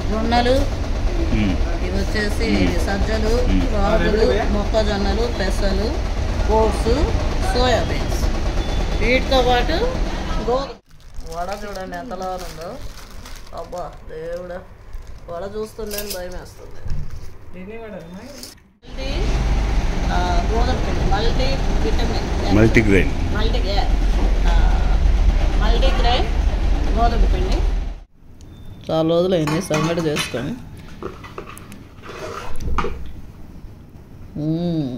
జొన్నలు ఉమ్. ఇవి వచ్చేసి సజ్జలు మ్మ్. రాగులు మొక్కజొన్నలు పెసలు ఓట్స్ సోయాబీన్స్ వీటితో పాటు గోధుమ వడ చూడండి ఎంతలా ఉందో అబ్బా దేవుడా వడ చూస్తుండే భయం వేస్తుంది మల్టీ ఆ, గోధుమ పిండి multi vitamin multigrain multi multi grain గోధుమ పిండి చాలా రోజులు అయింది సంగటి చేసుకొని మ్మ్.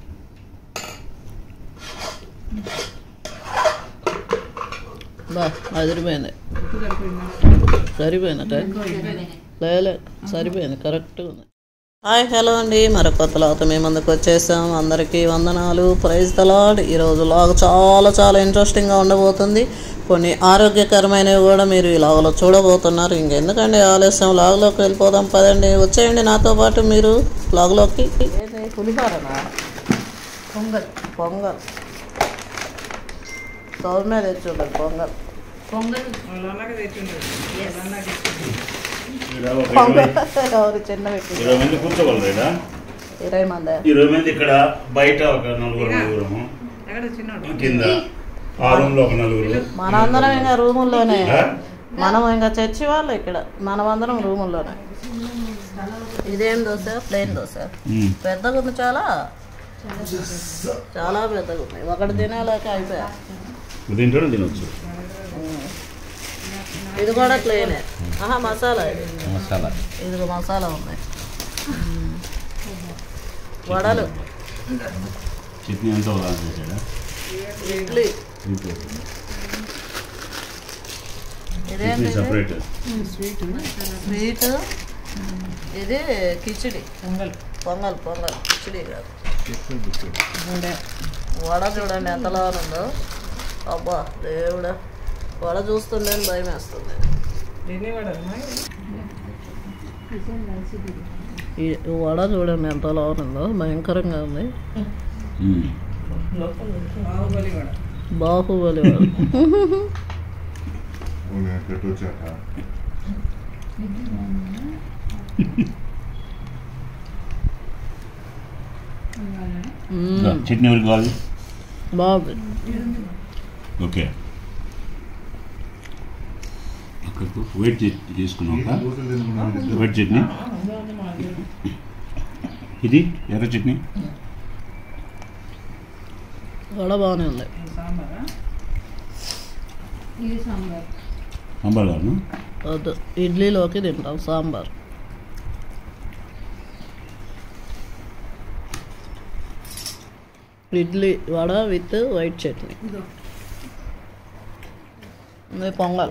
బా అదిరిపోయింది సరిపోయిందట లేలే సరిపోయింది కరెక్ట్గా ఉంది హాయ్ హలో అండి మరొక కొత్త లాత మేము ముందుకు వచ్చేసాం అందరికీ వందనాలు ప్రైజ్ తలాడ్ ఈరోజు లాగ్ చాలా చాలా ఇంట్రెస్టింగ్గా ఉండబోతుంది కొన్ని ఆరోగ్యకరమైనవి కూడా మీరు ఈ లాగ్లో చూడబోతున్నారు ఇంకెందుకండి ఆలస్యం లాగ్లోకి వెళ్ళిపోదాం పదండి వచ్చేయండి నాతో పాటు మీరు లాగ్లోకి పులిహోరనా పొంగల్ పొంగల్ స్టవ్ మీద తెచ్చుండదు పొంగల్ పొంగల్ పొంగల్ ఎవరు చిన్న వ్యక్తి ఇరవై మంది కూర్చోగలరా ఇరవై మంది ఇరవై మంది ఇక్కడ బయట ఒక నలుగురు నలుగురము కింద ఆ రూమ్ లో ఒక నలుగురు మనందరం ఇంకా రూముల్లోనే ఆ? మనం ఇంకా చర్చి వాళ్ళు ఇక్కడ మనమందరం రూముల్లోనే ఇదేం దోశ ప్లేన్ దోశ ఉమ్. పెద్దగా ఉంది చాలా చాలా పెద్దగా ఉంది ఒకటి తినేలాక అయిపోయా తింటాడు తినొచ్చు ఇది కూడా ప్లేనే ఆహా మసాలా ఇది మసాలా ఇది మసాలా ఉంది వడలు చట్నీ అంతా ఒక దాంట్లో వేసాడా ఇడ్లీ చట్నీ ఇదేంటి సపరేట్ స్వీట్ ఇది కిచిడి పొంగల్ పొంగల్ పొంగల్ కిచిడి కాదు వడ చూడండి ఎంతలా ఉందో అబ్బా దేవుడా వడ చూస్తుండే భయం వేస్తుంది ఈ ఈ వడ చూడండి ఎంతలా ఉందో భయంకరంగా ఉంది బాహుబలి వడ మ్మ్. చట్నీ ఎవరికి కావాలి బాగుంది ఓకే అక్కడికి వెయిట్ చేసుకున్నాక వెయిట్ చట్నీ ఇది ఎర్ర చట్నీ వడ బాగానే ఉంది సాంబార్ కాదు వద్దు ఇడ్లీలోకి తింటాం సాంబార్ ఇడ్లీ వడ విత్ వైట్ చట్నీ ఇది పొంగల్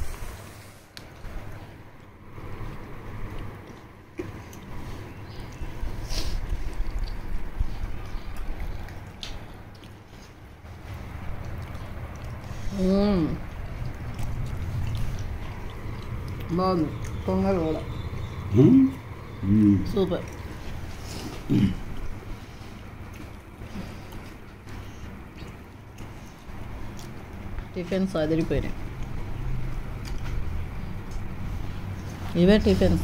మ్మ్. బాగుంది పొంగల్ కూడా సూపర్ టిఫిన్స్ అదిరిపోయినాయి ఇవే టిఫిన్స్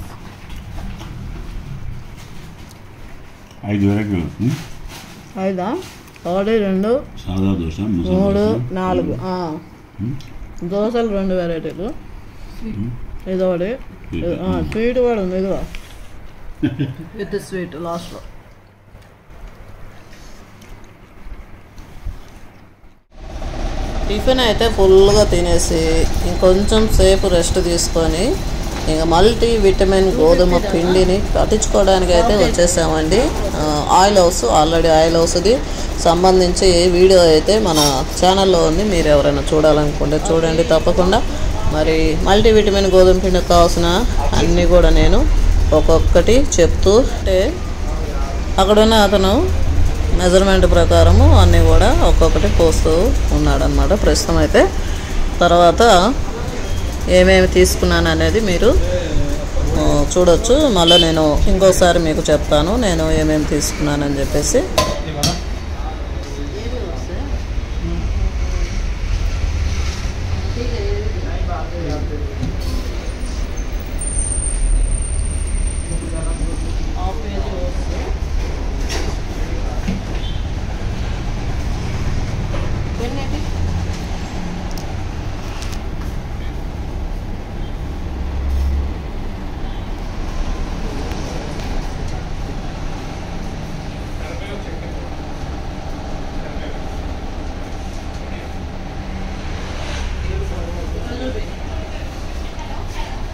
ఐదు వెరైటీలు వస్తుంది ఐదా ఒకటి రెండు సాదా దోశ మసాలా మూడు దోశ. నాలుగు ఆ. ఉమ్. దోశలు రెండు వెరైటీలు ఇదొకటి ఇది- ఆ, స్వీట్ కూడా ఉంది ఇదిగో విత్ స్వీట్ లాస్ట్లో టిఫిన్ అయితే ఫుల్గా తినేసి ఇంకొంచెం సేపు రెస్ట్ తీసుకొని ఇంకా మల్టీ విటమిన్ గోధుమ పిండిని పట్టించుకోవడానికి అయితే వచ్చేసామండి ఆ, ఆయిల్ హౌస్ ఆల్రెడీ ఆయిల్ హౌస్ది సంబంధించి వీడియో అయితే మన ఛానల్లో ఉంది మీరు ఎవరైనా చూడాలనుకుంటే చూడండి తప్పకుండా మరి మల్టీ విటమిన్ గోధుమ పిండికి కావాల్సిన అన్నీ కూడా నేను ఒక్కొక్కటి చెప్తూ అంటే అక్కడున్న అతను మెజర్మెంట్ ప్రకారము అన్నీ కూడా ఒక్కొక్కటి పోస్తూ ఉన్నాడనమాట ప్రస్తుతం అయితే తర్వాత ఏమేమి తీసుకున్నాను అనేది మీరు ఆ, చూడొచ్చు మళ్ళీ నేను ఇంకోసారి మీకు చెప్తాను నేను ఏమేమి తీసుకున్నానని చెప్పేసి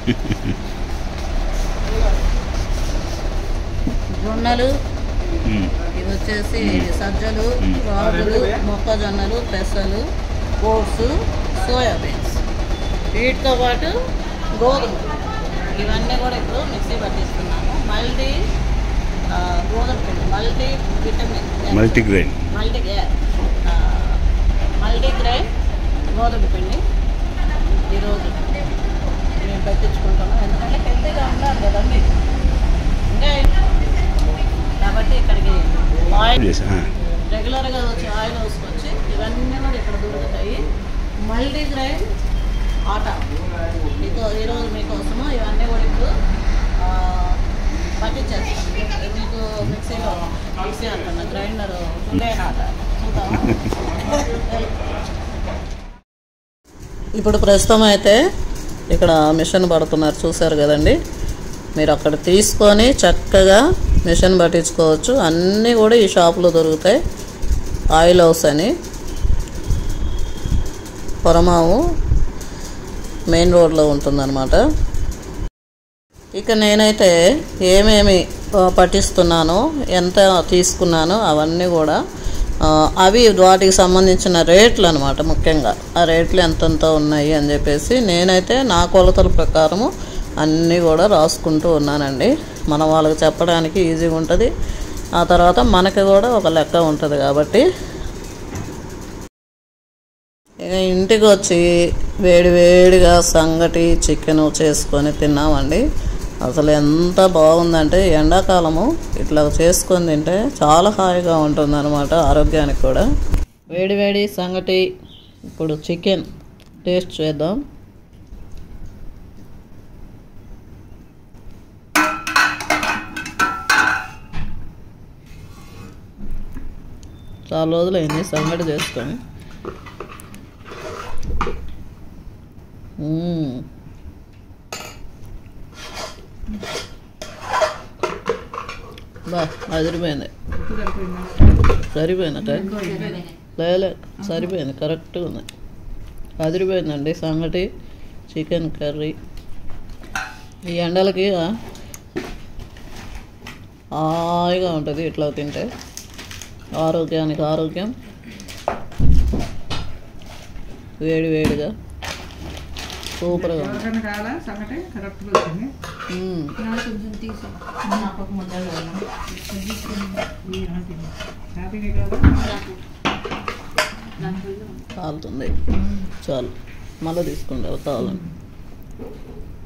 జొన్నలు ఉమ్. ఇవి వచ్చేసి సజ్జలు రాగులు మొక్కజొన్నలు పెసలు ఓట్స్ సోయాబీన్స్ వీటితో పాటు గోధుమ ఇవన్నీ కూడా ఇప్పుడు మిక్సీ పట్టిస్తున్నాము మల్టీ ఆ, గోధుమ పిండి మల్టీ విటమిన్ మల్టీగ్రెయిన్ మల్టీ ఆ, మల్టీ గ్రెయిన్ గోధుమ పిండి ఈరోజు మేము పెట్టించుకుంటాము ఎందుకంటే హెల్తీగా ఉండాలి కదండి ఇంకా కాబట్టి ఇక్కడికి ఆయిల్ చేసా ఆ. రెగ్యులర్గా వచ్చే ఆయిల్ హౌస్కి వచ్చి ఇవన్నీ కూడా ఇక్కడ దొరుకుతాయి మల్టీ గ్రైన్ ఆటా మీకు ఈరోజు మీకోసము ఇవన్నీ కూడా ఇప్పుడు ఆ, పట్టించేస్తాం మీకు మిక్సీలో మిక్సీ అంటున్నా గ్రైండర్ ఉండే ఆట చూద్దామా ఇప్పుడు ప్రస్తుతం అయితే ఇక్కడ మిషన్ పడుతున్నారు చూసారు కదండి మీరు అక్కడ తీసుకొని చక్కగా మిషన్ పట్టించుకోవచ్చు అన్నీ కూడా ఈ షాపులో దొరుకుతాయి ఆయిల్ హౌస్ అని పొరమావు మెయిన్ రోడ్లో ఉంటుందన్నమాట ఇక నేనైతే ఏమేమి ఆ, పట్టిస్తున్నానో ఎంత తీసుకున్నానో అవన్నీ కూడా ఆ, అవి వాటికి సంబంధించిన రేట్లు అనమాట ముఖ్యంగా ఆ రేట్లు ఎంతెంత ఉన్నాయి అని చెప్పేసి నేనైతే నా కొలతల ప్రకారము అన్నీ కూడా రాసుకుంటూ ఉన్నానండి మనం వాళ్ళకి చెప్పడానికి ఈజీగా ఉంటుంది ఆ తర్వాత మనకి కూడా ఒక లెక్క ఉంటుంది కాబట్టి ఇక ఇంటికి వచ్చి వేడి వేడిగా సంగటి చికెన్ చేసుకొని తిన్నామండి అసలు ఎంత బాగుందంటే ఎండాకాలము ఇట్లా చేసుకొని తింటే చాలా హాయిగా ఉంటుంది అనమాట ఆరోగ్యానికి కూడా వేడి వేడి సంగటి ఇప్పుడు చికెన్ టేస్ట్ చేద్దాం చాలా రోజులైంది సంగటి చేసుకొని మ్మ్. బా అదిరిపోయింది సరిపోయిందట లేలే సరిపోయింది కరెక్ట్గా ఉంది అదిరిపోయిందండి సంగటి చికెన్ కర్రీ ఈ ఎండలకి ఆ, హాయిగా ఉంటుంది ఇట్లా తింటే ఆరోగ్యానికి ఆరోగ్యం వేడి వేడిగా సూపర్గా ఉంది ఎవరికైనా కావాలా సంగటి కరెక్ట్గా వచ్చింది మ్మ్. హ్యాపీగా కావాలా కాలుతుంది చాలు మళ్ళీ తీసుకుంటావు కావాలని